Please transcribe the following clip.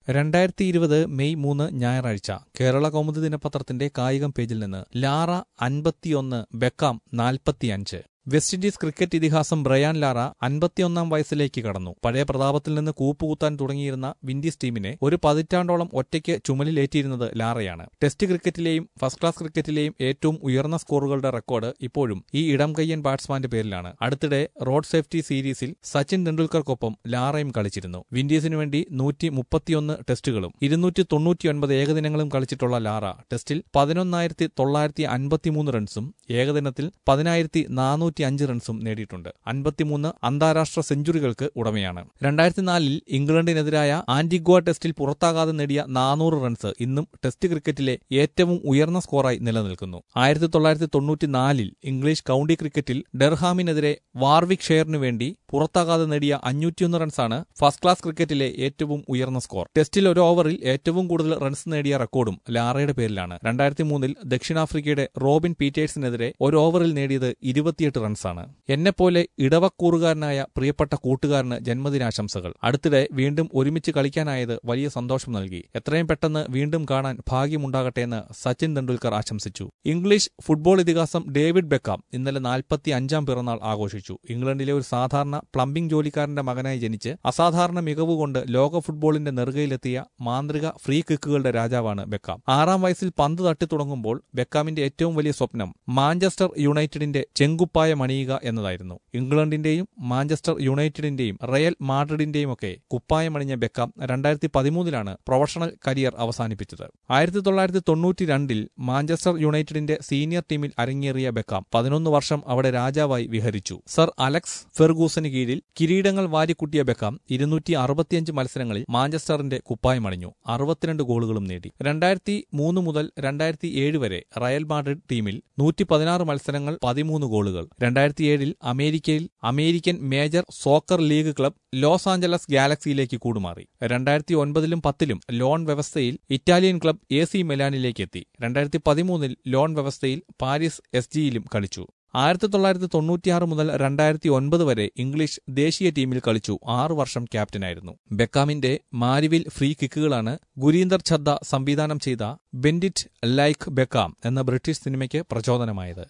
രണ്ടായിരത്തി ഇരുപത് മെയ് മൂന്ന് ഞായറാഴ്ച കേരള കൗമുദി ദിനപത്രത്തിന്റെ കായികം പേജിൽ നിന്ന് ലാറ അൻപത്തിയൊന്ന് ബെക്കാം നാൽപ്പത്തിയഞ്ച് വെസ്റ്റ് ഇൻഡീസ് ക്രിക്കറ്റ് ഇതിഹാസം ബ്രയാൻ ലാറ അൻപത്തിയൊന്നാം വയസ്സിലേക്ക് കടന്നു പഴയ പ്രതാപത്തിൽ നിന്ന് കൂപ്പുകുത്താൻ തുടങ്ങിയിരുന്ന വിൻഡീസ് ടീമിനെ ഒരു പതിറ്റാണ്ടോളം ഒറ്റയ്ക്ക് ചുമലിലേറ്റിയിരുന്നത് ലാറയാണ് ടെസ്റ്റ് ക്രിക്കറ്റിലെയും ഫസ്റ്റ് ക്ലാസ് ക്രിക്കറ്റിലെയും ഏറ്റവും ഉയർന്ന സ്കോറുകളുടെ റെക്കോർഡ് ഇപ്പോഴും ഈ ഇടം കയ്യൻ ബാറ്റ്സ്മാന്റെ പേരിലാണ് അടുത്തിടെ റോഡ് സേഫ്റ്റി സീരീസിൽ സച്ചിൻ തെണ്ടുൽക്കർക്കൊപ്പം ലാറയും കളിച്ചിരുന്നു വിൻഡീസിനു വേണ്ടി നൂറ്റി മുപ്പത്തിയൊന്ന് ടെസ്റ്റുകളും ഇരുന്നൂറ്റി തൊണ്ണൂറ്റിയൊൻപത് ഏകദിനങ്ങളും കളിച്ചിട്ടുള്ള ലാറ ടെസ്റ്റിൽ പതിനൊന്നായിരത്തി തൊള്ളായിരത്തി അൻപത്തിമൂന്ന് റൺസും ഏകദിനത്തിൽ പതിനായിരത്തി നാനൂറ്റി അഞ്ച് റൺസും നേടിയിട്ടുണ്ട് അൻപത്തിമൂന്ന് അന്താരാഷ്ട്ര സെഞ്ചുറികൾക്ക് ഉടമയാണ് രണ്ടായിരത്തി നാലിൽ ഇംഗ്ലണ്ടിനെതിരായ ആന്റിഗ്വ ടെസ്റ്റിൽ പുറത്താകാതെ നേടിയ നാനൂറ് റൺസ് ഇന്നും ടെസ്റ്റ് ക്രിക്കറ്റിലെ ഏറ്റവും ഉയർന്ന സ്കോറായി നിലനിൽക്കുന്നു ആയിരത്തി തൊള്ളായിരത്തി തൊണ്ണൂറ്റിനാലിൽ ഇംഗ്ലീഷ് കൌണ്ടി ക്രിക്കറ്റിൽ ഡെർഹാമിനെതിരെ വാർവിക് ഷെയറിനു വേണ്ടി പുറത്താകാതെ നേടിയ അഞ്ഞൂറ്റിയൊന്ന് റൺസാണ് ഫസ്റ്റ് ക്ലാസ് ക്രിക്കറ്റിലെ ഏറ്റവും ഉയർന്ന സ്കോർ ടെസ്റ്റിൽ ഒരു ഓവറിൽ ഏറ്റവും കൂടുതൽ റൺസ് നേടിയ റെക്കോർഡും ലാറയുടെ പേരിലാണ് രണ്ടായിരത്തി മൂന്നിൽ ദക്ഷിണാഫ്രിക്കയുടെ റോബിൻ പീറ്റേഴ്സിനെതിരെ ഒരു ഓവറിൽ നേടിയത് ഇരുപത്തിയെട്ട് റൺസാണ് എന്നെപ്പോലെ ഇടവക്കൂറുകാരനായ പ്രിയപ്പെട്ട കൂട്ടുകാരന് ജന്മദിനാശംസകൾ അടുത്തിടെ വീണ്ടും ഒരുമിച്ച് കളിക്കാനായത് വലിയ സന്തോഷം നൽകി എത്രയും പെട്ടെന്ന് വീണ്ടും കാണാൻ ഭാഗ്യമുണ്ടാകട്ടെ എന്ന് സച്ചിൻ തെണ്ടുൽക്കർ ആശംസിച്ചു ഇംഗ്ലീഷ് ഫുട്ബോൾ ഇതിഹാസം ഡേവിഡ് ബെക്കാം ഇന്നലെ നാൽപ്പത്തി അഞ്ചാം പിറന്നാൾ ആഘോഷിച്ചു ഇംഗ്ലണ്ടിലെ ഒരു സാധാരണ പ്ലംബിംഗ് ജോലിക്കാരന്റെ മകനായി ജനിച്ച് അസാധാരണ മികവുകൊണ്ട് ലോക ഫുട്ബോളിന്റെ നെറുകയിലെത്തിയ മാന്ത്രിക ഫ്രീ കിക്കുകളുടെ രാജാവാണ് ബെക്കാം ആറാം വയസ്സിൽ പന്ത് തട്ടിത്തുടങ്ങുമ്പോൾ ബെക്കാമിന്റെ ഏറ്റവും വലിയ സ്വപ്നം മാഞ്ചസ്റ്റർ യുണൈറ്റഡിന്റെ ചെങ്കുപ്പായ മണിയുക എന്നതായിരുന്നു ഇംഗ്ലണ്ടിന്റെയും മാഞ്ചസ്റ്റർ യുണൈറ്റഡിന്റെയും റയൽ മാഡ്രിഡിന്റെയും ഒക്കെ കുപ്പായമണിഞ്ഞ ബെക്കാം രണ്ടായിരത്തി പതിമൂന്നിലാണ് പ്രൊഫഷണൽ കരിയർ അവസാനിപ്പിച്ചത് ആയിരത്തി തൊള്ളായിരത്തി തൊണ്ണൂറ്റി രണ്ടിൽ മാഞ്ചസ്റ്റർ യുണൈറ്റഡിന്റെ സീനിയർ ടീമിൽ അരങ്ങേറിയ ബെക്കാം പതിനൊന്ന് വർഷം അവിടെ രാജാവായി വിഹരിച്ചു സർ അലക്സ് ഫെർഗൂസന് കീഴിൽ കിരീടങ്ങൾ വാരിക്കുട്ടിയ ബെക്കാം ഇരുന്നൂറ്റി അറുപത്തിയഞ്ച് മത്സരങ്ങളിൽ മാഞ്ചസ്റ്ററിന്റെ കുപ്പായമണിഞ്ഞു അറുപത്തിരണ്ട് ഗോളുകളും നേടി രണ്ടായിരത്തി മൂന്ന് മുതൽ രണ്ടായിരത്തി ഏഴ് വരെ റയൽ മാഡ്രിഡ് ടീമിൽ നൂറ്റി പതിനാറ് മത്സരങ്ങൾ പതിമൂന്ന് ഗോളുകൾ രണ്ടായിരത്തി ഏഴിൽ അമേരിക്കയിൽ American major soccer league club Los Angeles ഗാലക്സിയിലേക്ക് കൂടുമാറി രണ്ടായിരത്തി ഒൻപതിലും പത്തിലും ലോൺ വ്യവസ്ഥയിൽ ഇറ്റാലിയൻ ക്ലബ് എ സി മെലാനിലേക്ക് എത്തി രണ്ടായിരത്തി പതിമൂന്നിൽ ലോൺ വ്യവസ്ഥയിൽ പാരീസ് എസ് ജിയിലും കളിച്ചു ആയിരത്തി തൊള്ളായിരത്തി തൊണ്ണൂറ്റിയാറ് മുതൽ രണ്ടായിരത്തി ഒൻപത് വരെ ഇംഗ്ലീഷ് ദേശീയ ടീമിൽ കളിച്ചു ആറു വർഷം ക്യാപ്റ്റനായിരുന്നു ബെക്കാമിന്റെ മാരിവിൽ ഫ്രീ കിക്കുകളാണ് ഗുരീന്ദർ ഛദ്ദ സംവിധാനം ചെയ്ത ബെൻഡിറ്റ് ലൈക്ക് ബെക്കാം എന്ന ബ്രിട്ടീഷ് സിനിമയ്ക്ക് പ്രചോദനമായത്